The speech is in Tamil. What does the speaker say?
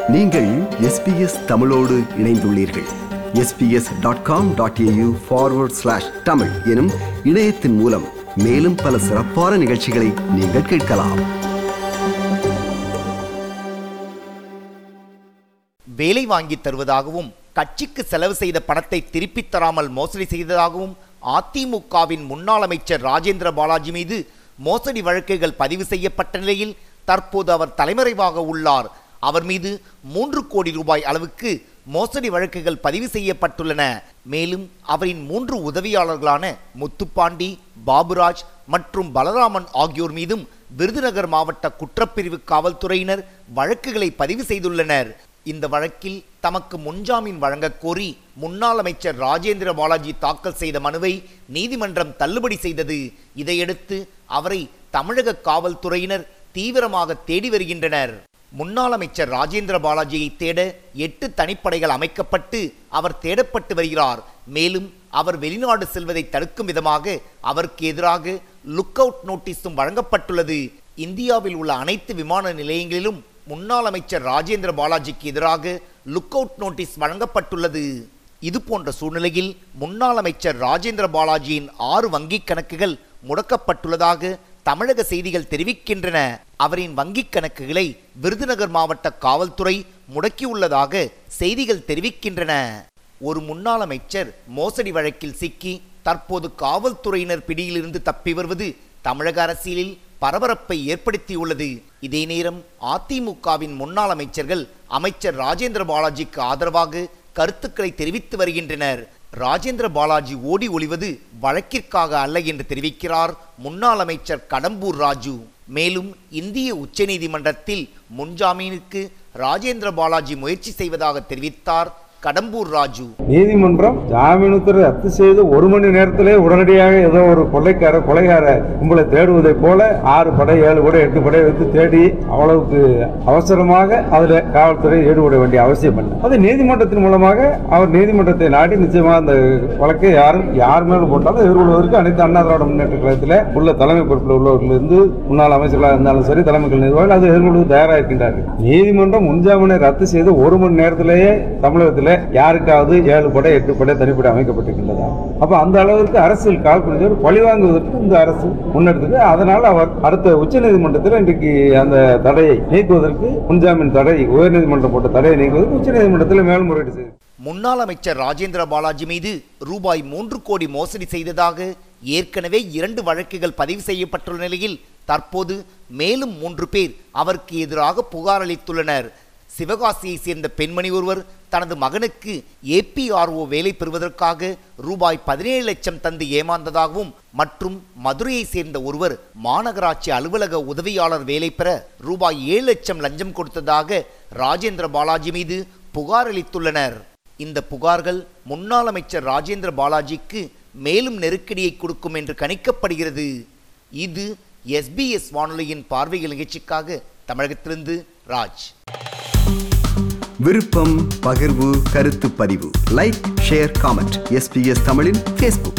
நீங்கள் எஸ்பிஎஸ் தமிழோடு இணைந்துள்ளீர்கள் SBS dot com dot AU forward slash Tamil எனும் இணையத்தின் மூலம் மேலும் பல சிறப்பான நிகழ்ச்சிகளை நீங்கள் கேட்கலாம் வேலை வாங்கி தருவதாகவும் கட்சிக்கு செலவு செய்த பணத்தை திருப்பித் தராமல் மோசடி செய்ததாகவும் அதிமுகவின் முன்னாள் அமைச்சர் ராஜேந்திர பாலாஜி மீது மோசடி வழக்குகள் பதிவு செய்யப்பட்ட நிலையில் தற்போது அவர் தலைமறைவாக உள்ளார் அவர் மீது மூன்று கோடி ரூபாய் அளவுக்கு மோசடி வழக்குகள் பதிவு செய்யப்பட்டுள்ளன மேலும் அவரின் மூன்று உதவியாளர்களான முத்துப்பாண்டி பாபுராஜ் மற்றும் பலராமன் ஆகியோர் மீதும் விருதுநகர் மாவட்ட குற்றப்பிரிவு காவல்துறையினர் வழக்குகளை பதிவு செய்துள்ளனர் இந்த வழக்கில் தமக்கு முன்ஜாமீன் வழங்கக் கோரி முன்னாள் அமைச்சர் ராஜேந்திர பாலாஜி தாக்கல் செய்த மனுவை நீதிமன்றம் தள்ளுபடி செய்தது இதையடுத்து அவரை தமிழக காவல்துறையினர் தீவிரமாக தேடி வருகின்றனர் முன்னாள் அமைச்சர் ராஜேந்திர பாலாஜியை தேட எட்டு தனிப்படைகள் அமைக்கப்பட்டு அவர் தேடப்பட்டு வருகிறார் மேலும் அவர் வெளிநாடு செல்வதை தடுக்கும் விதமாக அவருக்கு எதிராக லுக் அவுட் நோட்டீஸும் வழங்கப்பட்டுள்ளது இந்தியாவில் உள்ள அனைத்து விமான நிலையங்களிலும் முன்னாள் அமைச்சர் ராஜேந்திர பாலாஜிக்கு எதிராக லுக் அவுட் நோட்டீஸ் வழங்கப்பட்டுள்ளது இது போன்ற சூழ்நிலையில் முன்னாள் அமைச்சர் ராஜேந்திர பாலாஜியின் ஆறு வங்கிக் கணக்குகள் முடக்கப்பட்டுள்ளதாக தமிழக செய்திகள் தெரிவிக்கின்றன அவரின் வங்கிக் கணக்குகளை விருதுநகர் மாவட்ட காவல்துறை முடக்கியுள்ளதாக செய்திகள் தெரிவிக்கின்றன ஒரு முன்னாள் அமைச்சர் மோசடி வழக்கில் சிக்கி தற்போது காவல்துறையினர் பிடியிலிருந்து தப்பி வருவது தமிழக அரசியலில் பரபரப்பை ஏற்படுத்தியுள்ளது இதே நேரம் அதிமுகவின் முன்னாள் அமைச்சர்கள் அமைச்சர் ராஜேந்திர பாலாஜிக்கு ஆதரவாக கருத்துக்களை தெரிவித்து வருகின்றனர் ராஜேந்திர பாலாஜி ஓடி ஒளிவது வழக்கிற்காக அல்ல என்று தெரிவிக்கிறார் முன்னாள் அமைச்சர் கடம்பூர் ராஜு மேலும் இந்திய உச்சநீதிமன்றத்தில் முன்ஜாமீனுக்கு ராஜேந்திர பாலாஜி முயற்சி செய்வதாக தெரிவித்தார் கடம்பூர் ராஜு நீதிமன்றம் ஜாமீன் உத்தரவை ரத்து செய்து ஒரு மணி நேரத்திலே உடனடியாக ஏதோ ஒரு கொள்ளைக்கார கொலைகார கும்பலை தேடுவதை போல ஆறு படை ஏழு படை எட்டு படை வைத்து தேடி அவ்வளவுக்கு அவசரமாக அதுல காவல்துறை ஈடுபட வேண்டிய அவசியம் இல்லை அது நீதிமன்றத்தின் மூலமாக அவர் நீதிமன்றத்தை நாடி நிச்சயமா அந்த வழக்கை யாரும் யார் மேலும் போட்டாலும் எதிர்கொள்வதற்கு அனைத்து அண்ணா திராவிட முன்னேற்ற கழகத்தில் உள்ள தலைமை பொறுப்பில் உள்ளவர்களிருந்து முன்னாள் அமைச்சர்களாக இருந்தாலும் சரி தலைமைகள் நிர்வாகிகள் அது எதிர்கொள்வது தயாராக இருக்கின்றார்கள் நீதிமன்றம் முன்ஜாமீனை ரத்து செய்து ஒரு மணி நேரத்திலேயே தமிழகத்தில் யாருக்காவது ஏழு படை எட்டு படை தனிப்படை அமைக்கப்பட்டிருக்கின்றதா அப்ப அந்த அளவிற்கு அரசியல் கால் புரிஞ்சவர் பழிவாங்குவதற்கு இந்த அரசு முன்னெடுத்தது அதனால் அவர் அடுத்த உச்சநீதிமன்றத்தில் இன்றைக்கு அந்த தடையை நீக்குவதற்கு முன்ஜாமீன் தடை உயர்நீதிமன்றம் போட்ட தடையை நீக்குவதற்கு உச்சநீதிமன்றத்தில் மேல்முறையீடு செய்தது முன்னாள் அமைச்சர் ராஜேந்திர பாலாஜி மீது ரூபாய் மூன்று கோடி மோசடி செய்ததாக ஏற்கனவே இரண்டு வழக்குகள் பதிவு செய்யப்பட்டுள்ள நிலையில் தற்போது மேலும் மூன்று பேர் அவருக்கு எதிராக புகார் அளித்துள்ளனர் சிவகாசியை சேர்ந்த பெண்மணி ஒருவர் தனது மகனுக்கு ஏபிஆர்ஓ வேலை பெறுவதற்காக ரூபாய் பதினேழு லட்சம் தந்து ஏமாந்ததாகவும் மற்றும் மதுரையை சேர்ந்த ஒருவர் மாநகராட்சி அலுவலக உதவியாளர் வேலை பெற ரூபாய் ஏழு லட்சம் லஞ்சம் கொடுத்ததாக ராஜேந்திர பாலாஜி மீது புகார் அளித்துள்ளனர் இந்த புகார்கள் முன்னாள் அமைச்சர் ராஜேந்திர பாலாஜிக்கு மேலும் நெருக்கடியை கொடுக்கும் என்று கணிக்கப்படுகிறது இது எஸ்பிஎஸ் வானொலியின் பார்வைகள் நிகழ்ச்சிக்காக தமிழகத்திலிருந்து ராஜ் விருப்பம் பகிர்வு கருத்து பதிவு லைக் ஷேர் காமெண்ட் எஸ்பிஎஸ் தமிழின் ஃபேஸ்புக்